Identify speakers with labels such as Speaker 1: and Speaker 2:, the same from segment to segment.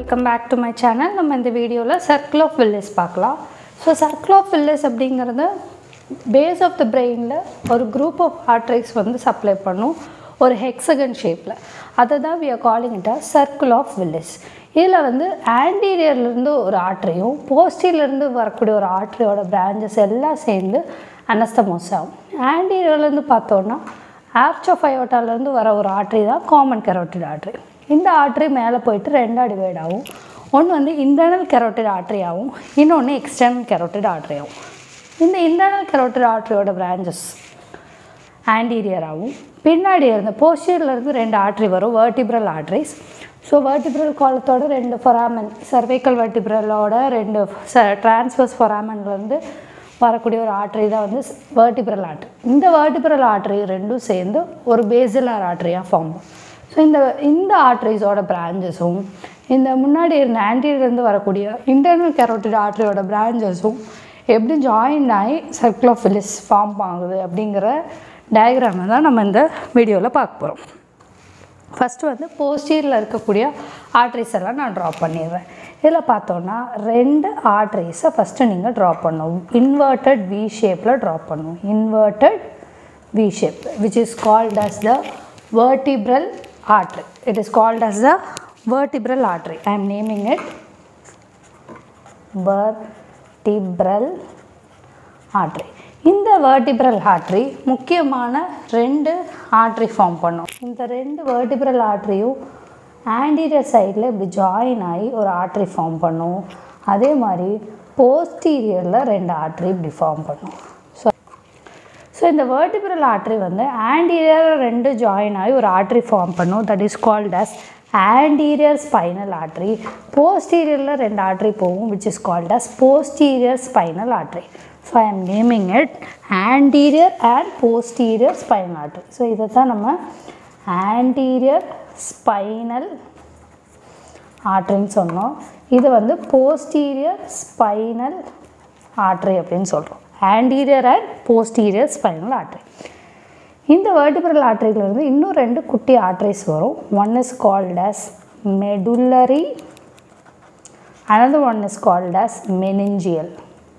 Speaker 1: Welcome back to my channel நம்ம இந்த வீடியோவில் சர்க்கிள் ஆஃப் வில்லேஸ் பார்க்கலாம் ஸோ சர்க்கிள் ஆஃப் வில்லேஸ் அப்படிங்கிறது பேஸ் ஆஃப் த பிரெயினில் ஒரு குரூப் ஆஃப் ஆர்ட்ரைஸ் வந்து சப்ளை பண்ணும் ஒரு ஹெக்ஸகன் ஷேப்பில் அதை தான் we are calling it circle of Willis இதில் வந்து ஆன்டீரியர்லேருந்து ஒரு ஆர்ட்ரியும் போஸ்டிலேருந்து வரக்கூடிய ஒரு ஆர்ட்ரியோட பிரான்ச்சஸ் எல்லாம் சேர்ந்து அனஸ்தமோஸ் ஆகும் ஆன்டீரியர்லேருந்து பார்த்தோன்னா ஆர்ச் ஆஃப் அயோட்டாலேருந்து வர ஒரு ஆர்ட்ரி தான் காமன் கெரோட்டிட் ஆர்ட்ரி இந்த ஆர்ட்ரி மேலே போயிட்டு ரெண்டாக டிவைட் ஆகும் ஒன்று வந்து இன்டர்னல் கெரோட்டிட் ஆர்ட்ரி ஆகும் இன்னொன்று எக்ஸ்டர்னல் கெரோட்டிட் ஆர்ட்ரி ஆகும் இந்த இன்டர்னல் கெரோட்டிட் ஆர்ட்ரியோட பிரான்ச்சஸ் ஆன்டீரியராகவும் பின்னாடி இருந்த posterior இருந்து ரெண்டு ஆர்ட்ரி வரும் வெர்டிப்ரல் ஆர்ட்ரிஸ் ஸோ வெர்டிப்ரல் காலத்தோட ரெண்டு ஃபொராமன் சர்வைக்கல் வெர்டிப்ரலோட ரெண்டு ச டிரான்ஸ்வர்ஸ் ஃபொராமன்லேருந்து வரக்கூடிய ஒரு ஆர்ட்ரி தான் வந்து வெர்டிப்ரல் ஆர்ட்ரி இந்த வெர்டிப்ரல் ஆர்ட்ரி ரெண்டும் சேர்ந்து ஒரு பேசிலார் ஆர்ட்ரியாக ஃபார்ம் ஸோ இந்த இந்த ஆர்ட்ரிஸோட பிரான்ச்சஸும் இந்த முன்னாடி இருந்த ஆன்டியிலேருந்து வரக்கூடிய இன்டர்னல் கெரோட்டிட் ஆர்ட்ரியோட பிரான்ச்சஸும் எப்படி ஜாயின் ஆகி சர்க்கிள் ஆஃப் ஃபிலிஸ் ஃபார்ம் ஆகுது அப்படிங்கிற டயக்ராமை தான் நம்ம இந்த வீடியோவில் பார்க்க போகிறோம் ஃபஸ்ட்டு வந்து போஸ்டீரில் இருக்கக்கூடிய ஆர்ட்ரிஸ் எல்லாம் நான் ட்ரா பண்ணிடுறேன் இதில் பார்த்தோன்னா ரெண்டு ஆர்ட்ரிஸை ஃபஸ்ட்டு நீங்கள் ட்ரா பண்ணணும் இன்வெர்ட்டட் வி ஷேப்பில் ட்ரா பண்ணணும் inverted V shape which is called as the vertebral artery it is called as the vertebral artery i am naming it vertebral artery இந்த vertebral artery முக்கியமான ரெண்டு ஆர்ட்ரி ஃபார்ம் பண்ணும் இந்த ரெண்டு vertebral ஆர்ட்ரியும் anterior சைடில் இப்படி ஜாயின் ஆகி ஒரு ஆர்ட்ரி ஃபார்ம் பண்ணும் அதே மாதிரி போஸ்டீரியரில் ரெண்டு ஆர்ட்ரி இப்படி ஃபார்ம் பண்ணும் ஸோ ஸோ இந்த vertebral ஆர்ட்ரி வந்து ஆன்டீரியர் ரெண்டு ஜாயின் ஆகி ஒரு ஆர்ட்ரி ஃபார்ம் பண்ணும் that is called as anterior spinal artery போஸ்டீரியரில் ரெண்டு ஆர்ட்ரி போகும் which is called as posterior spinal artery so I am naming it anterior and posterior spinal artery so இதை தான் நம்ம ஆன்டீரியர் ஸ்பைனல் ஆர்ட்ரின்னு சொன்னோம் இது வந்து போஸ்டீரியர் ஸ்பைனல் ஆர்ட்ரி அப்படின்னு சொல்கிறோம் anterior and posterior spinal artery இந்த வெர்டிபிரல் ஆர்ட்ரியிலிருந்து இன்னும் ரெண்டு குட்டி ஆர்ட்ரிஸ் வரும் one is called as medullary another one is called as meningeal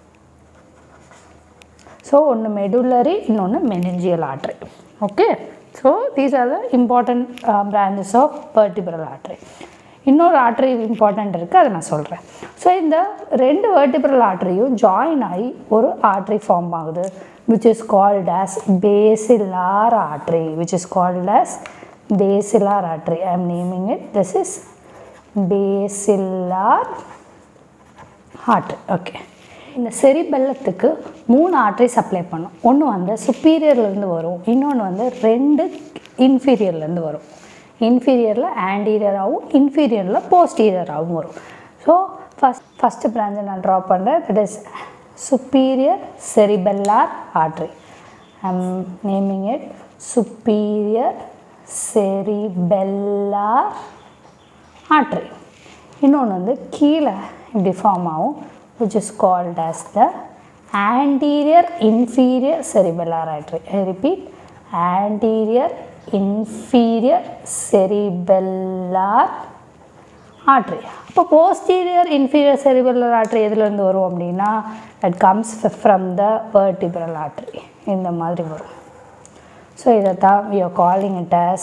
Speaker 1: so ஒன்று மெடுல்லரி இன்னொன்று meningeal artery okay so these are the important branches of vertebral artery இன்னொரு artery important இருக்குது அதை நான் சொல்கிறேன் ஸோ இந்த ரெண்டு வெர்டிபிரல் ஆர்ட்ரியும் ஜாயின் ஆகி ஒரு ஆர்ட்ரி ஃபார்ம் ஆகுது which is called as basilar artery which is called as basilar artery I M naming it this is basilar artery okay இந்த செரிபெல்லத்துக்கு மூணு ஆர்ட்ரி சப்ளை பண்ணும் ஒன்று வந்து சுப்பீரியர்லேருந்து வரும் இன்னொன்று வந்து ரெண்டு இன்ஃபீரியர்லேருந்து வரும் இன்ஃபீரியரில் ஆன்டீரியராகவும் இன்ஃபீரியரில் போஸ்டீரியராகவும் வரும் ஸோ ஃபஸ்ட் ஃபஸ்ட்டு பிரான்ச்சை நான் ட்ரா பண்ணுறேன் that is superior cerebellar artery I'm naming it superior cerebellar artery இன்னொன்று வந்து கீழே இப்படி ஃபார்ம் ஆகும் which is called as the anterior inferior cerebellar artery. I repeat, anterior inferior cerebellar artery. அப்போ posterior inferior cerebellar artery எதுலேருந்து வரும் அப்படின்னா that comes from the vertebral artery இந்த மாதிரி வரும் ஸோ இதை தான் we are calling it as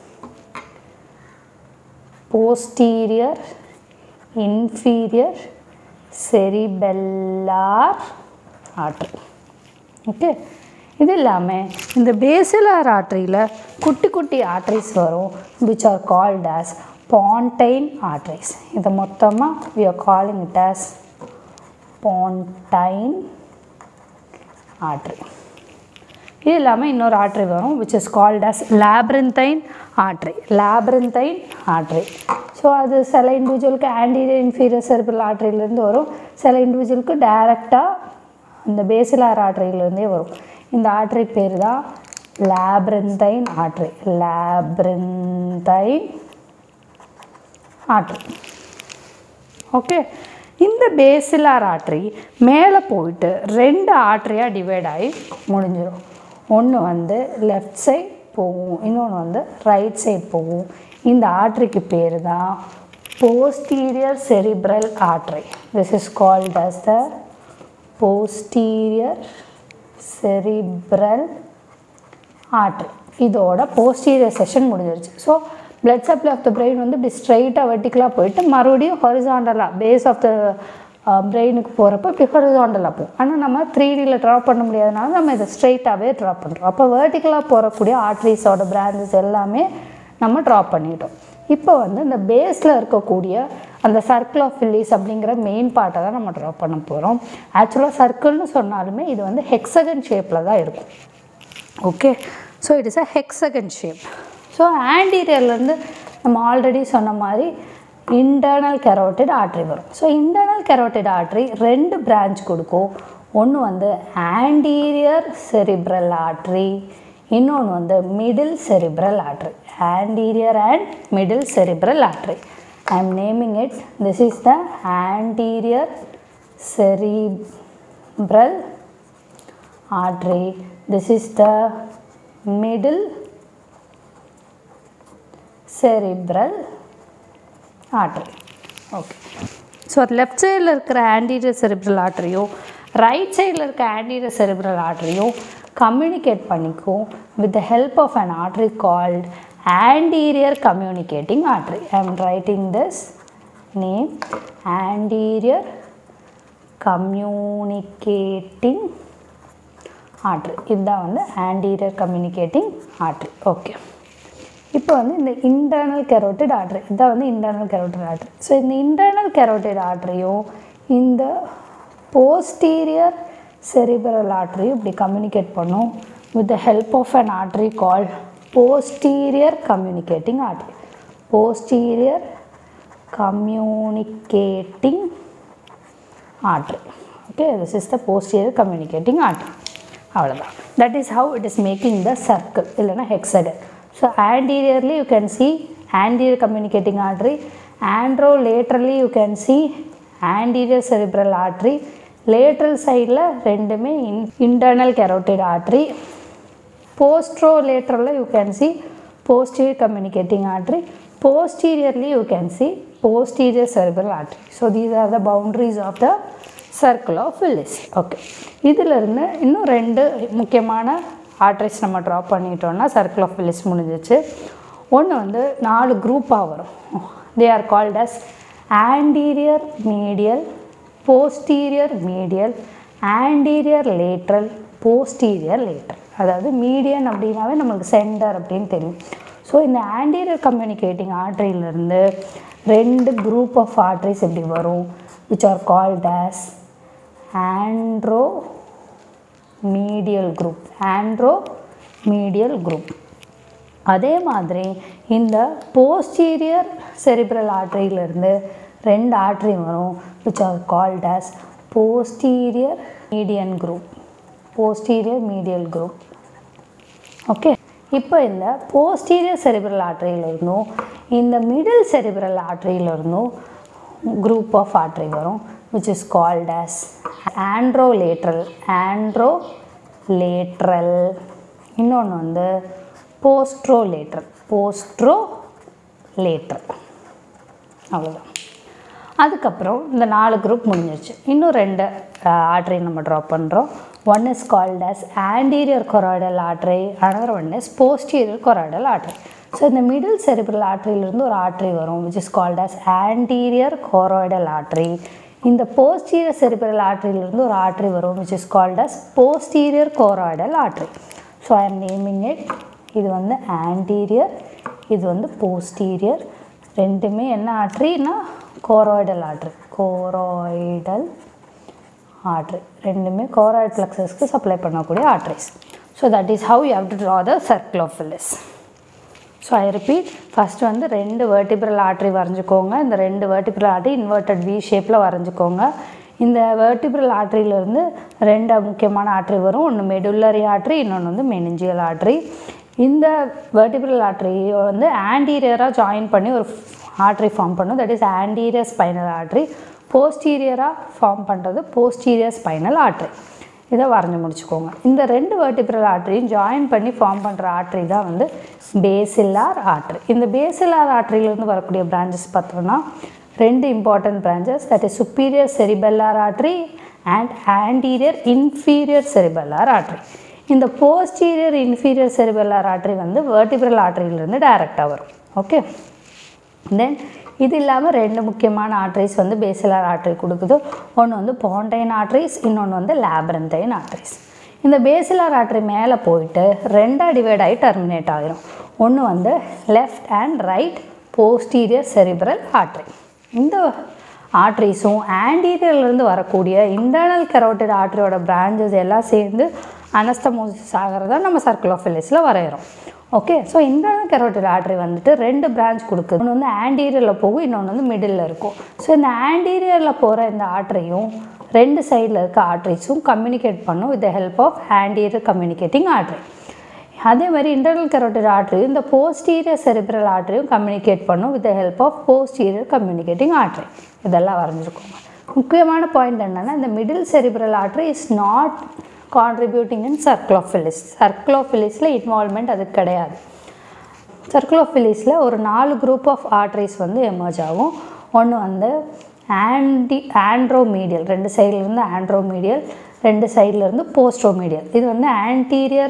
Speaker 1: posterior inferior cerebellar artery okay இது இல்லாமல் இந்த பேசிலார் ஆர்ட்ரியில் குட்டி குட்டி ஆர்ட்ரிஸ் வரும் which are called as pontine arteries இதை மொத்தமாக we are calling it as pontine artery இது இல்லாமல் இன்னொரு ஆர்ட்ரி வரும் which is called as labyrinthine artery labyrinthine artery so அது சில இண்டிவிஜுவலுக்கு ஆன்டீரியர் இன்ஃபீரியர் செர்பிள் ஆர்ட்ரியிலேருந்து வரும் சில இண்டிவிஜுவலுக்கு டைரெக்டாக அந்த பேசிலார் ஆர்ட்ரியிலேருந்தே வரும் இந்த ஆர்ட்ரி பேர் தான் labyrinthine artery labyrinthine artery okay இந்த பேசிலார் ஆர்ட்ரி மேலே போயிட்டு ரெண்டு ஆர்ட்ரியாக டிவைட் ஆகி முடிஞ்சிடும் ஒன்று வந்து லெஃப்ட் சைட் போகும் இன்னொன்று வந்து ரைட் சைட் போகும் இந்த ஆர்ட்ரிக்கு பேர் தான் posterior cerebral artery this is called as the posterior cerebral artery இதோட posterior செஷன் முடிஞ்சிருச்சு so blood supply of the brain வந்து இப்படி ஸ்ட்ரைட்டாக வெர்டிக்கலாக போயிட்டு மறுபடியும் ஹொரிசாண்டலாக பேஸ் ஆஃப் த பிரெயினுக்கு போகிறப்ப இப்படி ஹொரிசாண்டலாக போகும் ஆனால் நம்ம த்ரீ டியில் ட்ராப் பண்ண முடியாதனால நம்ம இதை ஸ்ட்ரைட்டாகவே ட்ராப் பண்ணுறோம் அப்போ வெர்டிக்கலாக போகக்கூடிய ஆர்ட்ரிஸோட பிரான்ச்சஸ் எல்லாமே நம்ம ட்ராப் பண்ணிட்டோம் இப்போ வந்து இந்த பேஸில் இருக்கக்கூடிய அந்த சர்க்கிள் ஆஃப் ஃபில்லிஸ் அப்படிங்கிற மெயின் பார்ட்டை தான் நம்ம ட்ராப் பண்ண போகிறோம் ஆக்சுவலாக சர்க்கிள்னு சொன்னாலுமே இது வந்து ஹெக்ஸகன் ஷேப்பில் தான் இருக்கும் okay so it is a hexagon shape so ஆன்டீரியர்லேருந்து நம்ம ஆல்ரெடி சொன்ன மாதிரி இன்டர்னல் கெரோட்டிட் ஆர்ட்ரி வரும் ஸோ இன்டர்னல் கெரோட்டிட் ஆர்ட்ரி ரெண்டு பிரான்ச் கொடுக்கும் ஒன்று வந்து ஆன்டீரியர் செரிப்ரல் ஆர்ட்ரி இன்னொன்று வந்து middle cerebral artery anterior and middle cerebral artery I M naming it this is the anterior cerebral artery. This is the middle cerebral artery. Okay. So left சைடில் இருக்கிற anterior cerebral ஆர்டரியும் right சைடில் இருக்க anterior cerebral ஆர்டரியும் communicate பண்ணிக்கும் with the help of an artery called anterior communicating artery I am writing this name anterior communicating artery இதுதான் வந்து anterior communicating artery okay இப்போ வந்து இந்த இன்டர்னல் கெரோட்டிட் ஆர்ட்ரி இதுதான் வந்து இன்டர்னல் கெரோட்டிட் ஆர்ட்ரி ஸோ இந்த இன்டர்னல் கெரோட்டிட் ஆர்ட்ரியும் இந்த போஸ்டீரியர் செரிபரல் ஆர்ட்ரியும் இப்படி கம்யூனிகேட் பண்ணும் with the help of an artery call posterior communicating artery posterior communicating artery okay this is the posterior communicating artery அவ்வளோதான் that is how it is making the circle இல்லைனா hexagon so anteriorly you can see anterior communicating artery anterolaterally you can see anterior cerebral artery lateral சைடில் ரெண்டுமே in internal carotid artery போஸ்ட்ரோ லேட்ரலில் you can see posterior communicating artery posteriorly you can see posterior cerebral artery so these are the boundaries of the circle of Willis okay இதிலிருந்து இன்னும் ரெண்டு முக்கியமான arteries நம்ம draw பண்ணிட்டோம்னா சர்க்கிள் ஆஃப் வில்லிஸ் முடிஞ்சிச்சு ஒன்று வந்து நாலு குரூப்பாக வரும் they are called as anterior medial posterior medial anterior lateral posterior lateral அதாவது மீடியன் அப்படின்னாவே நம்மளுக்கு சென்டர் அப்படின்னு தெரியும் ஸோ இந்த ஆன்டீரியர் கம்யூனிகேட்டிங் ஆர்ட்ரியிலிருந்து ரெண்டு குரூப் ஆஃப் ஆர்ட்ரிஸ் இப்படி வரும் which are called as anteromedial group anteromedial group அதே மாதிரி இந்த போஸ்டீரியர் செரிப்ரல் ஆர்ட்ரியிலிருந்து ரெண்டு ஆர்ட்ரி வரும் which are called as posterior median group posterior medial group okay இப்போ இந்த போஸ்டீரியர் செரிப்ரல் ஆர்ட்ரியிலிருந்தும் இந்த மிடில் செரிப்ரல் ஆர்ட்ரியிலிருந்தும் குரூப் ஆஃப் ஆர்ட்ரி வரும் which is called as androlateral androlateral இன்னொன்று வந்து போஸ்ட்ரோலேட்ரல் போஸ்ட்ரோலேட்ரல் அவ்வளோதான் அதுக்கப்புறம் இந்த நாலு குரூப் முடிஞ்சிருச்சு இன்னும் ரெண்டு ஆர்ட்ரி நம்ம ட்ராப் பண்ணுறோம் one is called as anterior choroidal artery another one is posterior choroidal artery so இந்த மிடில் செரிப்ரல் ஆர்ட்ரியிலேருந்து ஒரு ஆர்ட்ரி வரும் which is called as anterior choroidal artery இந்த போஸ்டீரியர் செரிப்ரல் ஆர்ட்ரியிலேருந்து ஒரு ஆர்ட்ரி வரும் which is called as posterior choroidal artery so I am naming it இது வந்து ஆன்டீரியர் இது வந்து போஸ்டீரியர் ரெண்டுமே என்ன ஆர்ட்ரினா கோராய்டல் ஆர்ட்ரி கோராய்டல் ஆர்ட்ரி ரெண்டுமே கோராய்ட் ஃப்ளக்ஸஸ்க்கு சப்ளை பண்ணக்கூடிய arteries so that is how you have to draw the circle of Willis so I repeat first வந்து ரெண்டு வெர்டிபிரல் ஆர்ட்ரி வரைஞ்சிக்கோங்க இந்த ரெண்டு வெர்டிபிரல் ஆர்ட்ரி இன்வெர்டட் வி ஷேப்பில் வரைஞ்சிக்கோங்க இந்த வெர்டிபிரல் ஆர்ட்ரியிலேருந்து ரெண்டு முக்கியமான ஆர்ட்ரி வரும் ஒன்று மெடுல்லரி ஆர்ட்ரி இன்னொன்று வந்து மெனிஞ்சியல் ஆர்ட்ரி இந்த வெர்டிபிரல் ஆர்ட்ரி வந்து ஆன்டீரியராக ஜாயின் பண்ணி ஒரு ஆர்ட்ரி ஃபார்ம் பண்ணும் that is anterior spinal artery போஸ்டீரியராக ஃபார்ம் பண்ணுறது போஸ்டீரியர் ஸ்பைனல் ஆர்ட்ரி இதை வரைஞ்சி முடிச்சுக்கோங்க இந்த ரெண்டு வெர்டிபிரல் ஆர்டரியும் ஜாயின் பண்ணி ஃபார்ம் பண்ணுற ஆர்டரி தான் வந்து பேசில்லார் ஆர்டரி இந்த பேசில்லார் ஆர்டரியிலேருந்து வரக்கூடிய பிரான்ச்சஸ் பார்த்தோம்னா ரெண்டு important branches that is superior cerebellar artery and anterior inferior cerebellar artery இந்த போஸ்டீரியர் இன்ஃபீரியர் செரிபெல்லார் ஆர்டரி வந்து வெர்டிபிரல் ஆர்டரியிலேருந்து டைரெக்டாக வரும் ஓகே தென் இது இல்லாமல் ரெண்டு முக்கியமான ஆர்ட்ரிஸ் வந்து பேசிலார் ஆர்ட்ரி கொடுக்குது ஒன்று வந்து பாண்டைன் ஆர்ட்ரிஸ் இன்னொன்று வந்து லேப்ரண்டைன் ஆர்ட்ரிஸ் இந்த பேசிலார் ஆர்ட்ரி மேலே போயிட்டு ரெண்டாக டிவைட் ஆகி டெர்மினேட் ஆகிரும் ஒன்று வந்து left and right posterior cerebral artery இந்த ஆர்ட்ரிஸும் ஆன்டீரியர்லேருந்து வரக்கூடிய இன்டர்னல் கரோட்டட் ஆர்ட்ரியோட பிரான்ச்சஸ் எல்லாம் சேர்ந்து அனஸ்தமோசிஸ் ஆகிறதா நம்ம சர்க்குலோஃபிலிஸில் வரைகிறோம் okay so internal carotid artery வந்துட்டு ரெண்டு பிரான்ச் கொடுக்குது ஒன்று வந்து ஆன்டீரியரில் போகும் இன்னொன்று வந்து மிடில் இருக்கும் ஸோ இந்த ஆன்டீரியரில் போகிற இந்த ஆர்டரியும் ரெண்டு சைடில் இருக்க ஆர்டரிஸும் கம்யூனிகேட் பண்ணும் with the help of anterior communicating artery அதே மாதிரி இன்டர்னல் கரோட்டட் ஆர்டரியும் இந்த போஸ்டீரியர் செரிப்ரல் ஆர்டரியும் கம்யூனிகேட் பண்ணும் with the help of posterior communicating artery இதெல்லாம் வரைஞ்சிருக்கோங்க முக்கியமான பாயிண்ட் என்னென்னா இந்த middle cerebral artery is not contributing in circle of Willis சர்க்குலோஃபிலிஸில் இன்வால்மெண்ட் அது கிடையாது சர்க்குலோஃபிலிஸில் ஒரு நாலு குரூப் ஆஃப் ஆர்ட்ரிஸ் வந்து எமர்ஜ் ஆகும் ஒன்று வந்து ஆன்டி ஆண்ட்ரோமீடியல் ரெண்டு சைட்லேருந்து ஆண்ட்ரோமீடியல் ரெண்டு சைட்லேருந்து போஸ்ட்ரோமீடியல் இது வந்து ஆன்டீரியர்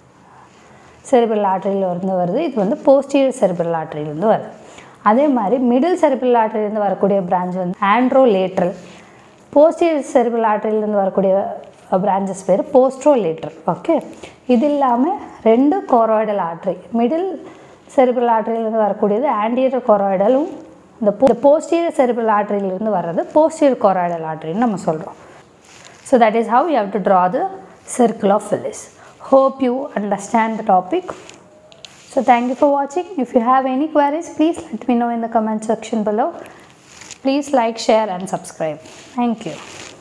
Speaker 1: செரிபிரல் ஆர்டரியிலேருந்து வருது இது வந்து போஸ்டீரியர் செரிபிரல் ஆர்டரியிலேருந்து வருது அதே மாதிரி மிடில் செரிபிரல் ஆர்டரியிலேருந்து வரக்கூடிய பிரான்ச் வந்து ஆண்ட்ரோலேட்ரல் போஸ்டீரியர் செரிபிரல் ஆர்டரியிலேருந்து வரக்கூடிய பிரான்ச்சஸ் பேர் போஸ்ட்ரோலேட்ரல் ஓகே இது இல்லாமல் ரெண்டு கோராய்டல் ஆர்டரி மிடில் செரிபிரல் ஆர்டரியிலேருந்து வரக்கூடியது ஆன்டீரியர் கோராய்டலும் இந்த போ போஸ்டீரியர் செரிபிரல் ஆர்டரியிலேருந்து வர்றது போஸ்டீரியர் கோராய்டல் ஆர்டரின்னு நம்ம சொல்கிறோம் So that is how you have to draw the circle of Phyllis. Hope you understand the topic. So thank you for watching. If you have any queries, please let me know in the comment section below. Please like, share and subscribe. Thank you.